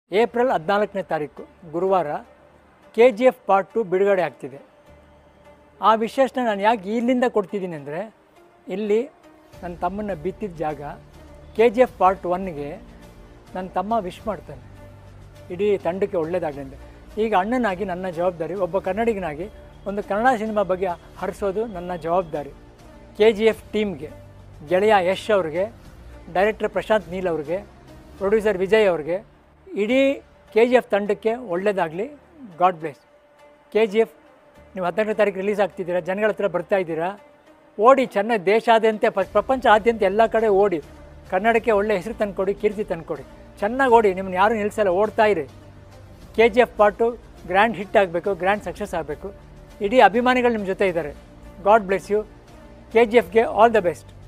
April ಹದಿನಾಲ್ಕನೇ ತಾರೀಕು ಗುರುವಾರ K G F part two ಬಿಡುಗಡೆ ಆಗ್ತಿದೆ ಆ ವಿಶೇಷನ ನಾನು ಯಾಕೆ ಇಲ್ಲಿಂದ ಕೊಡ್ತಿದ್ದೀನಿ ಅಂದರೆ ಇಲ್ಲಿ ನನ್ನ ತಮ್ಮನ ಬಿತ್ತಿದ ಜಾಗ ಕೆ ಜಿ ಎಫ್ ಪಾರ್ಟ್ ಒನ್ಗೆ ನನ್ನ ತಮ್ಮ ವಿಶ್ ಮಾಡ್ತಾನೆ ಇಡೀ ತಂಡಕ್ಕೆ ಒಳ್ಳೆಯದಾಗಲಿ ಅಂತ ಈಗ ಅಣ್ಣನಾಗಿ ನನ್ನ ಜವಾಬ್ದಾರಿ ಒಬ್ಬ ಕನ್ನಡಿಗನಾಗಿ ಒಂದು ಕನ್ನಡ ಸಿನಿಮಾ ಬಗ್ಗೆ ಹರಿಸೋದು ನನ್ನ ಜವಾಬ್ದಾರಿ ಕೆ ಜಿ ಎಫ್ ಟೀಮ್ಗೆ ಗೆಳೆಯ ಯಶ್ ಅವ್ರಿಗೆ ಡೈರೆಕ್ಟರ್ ಪ್ರಶಾಂತ್ ನೀಲ್ ಅವ್ರಿಗೆ ಪ್ರೊಡ್ಯೂಸರ್ ವಿಜಯ್ ಅವ್ರಿಗೆ ಇಡೀ ಕೆ ಜಿ ಎಫ್ ತಂಡಕ್ಕೆ ಒಳ್ಳೆಯದಾಗಲಿ god bless K G F ನೀವು ಹದಿನೆಂಟನೇ ತಾರೀಕು ರಿಲೀಸ್ ಆಗ್ತಿದ್ದೀರಾ ಜನಗಳ ಹತ್ರ ಬರ್ತಾ ಇದ್ದೀರಾ ಓಡಿ ಚೆನ್ನಾಗಿ ದೇಶಾದ್ಯಂತ ಪ- ಪ್ರಪಂಚಾದ್ಯಂತ ಎಲ್ಲ ಕಡೆ ಓಡಿ ಕನ್ನಡಕ್ಕೆ ಒಳ್ಳೆ ಹೆಸರು ತಂದುಕೊಡಿ ಕೀರ್ತಿ ತಂದುಕೊಡಿ ಚೆನ್ನಾಗಿ ಓಡಿ ನಿಮ್ಮನ್ನ ಯಾರೂ ನಿಲ್ಲಿಸಲ್ಲ ಓಡ್ತಾ ಇರಿ K G F part grand hit ಆಗಬೇಕು ಗ್ರ್ಯಾಂಡ್ ಸಕ್ಸಸ್ ಆಗಬೇಕು ಇಡೀ ಅಭಿಮಾನಿಗಳು ನಿಮ್ಮ ಜೊತೆ ಇದ್ದಾರೆ god bless you K G ಎಫ್ಗೆ ಆಲ್ ದ ಬೆಸ್ಟ್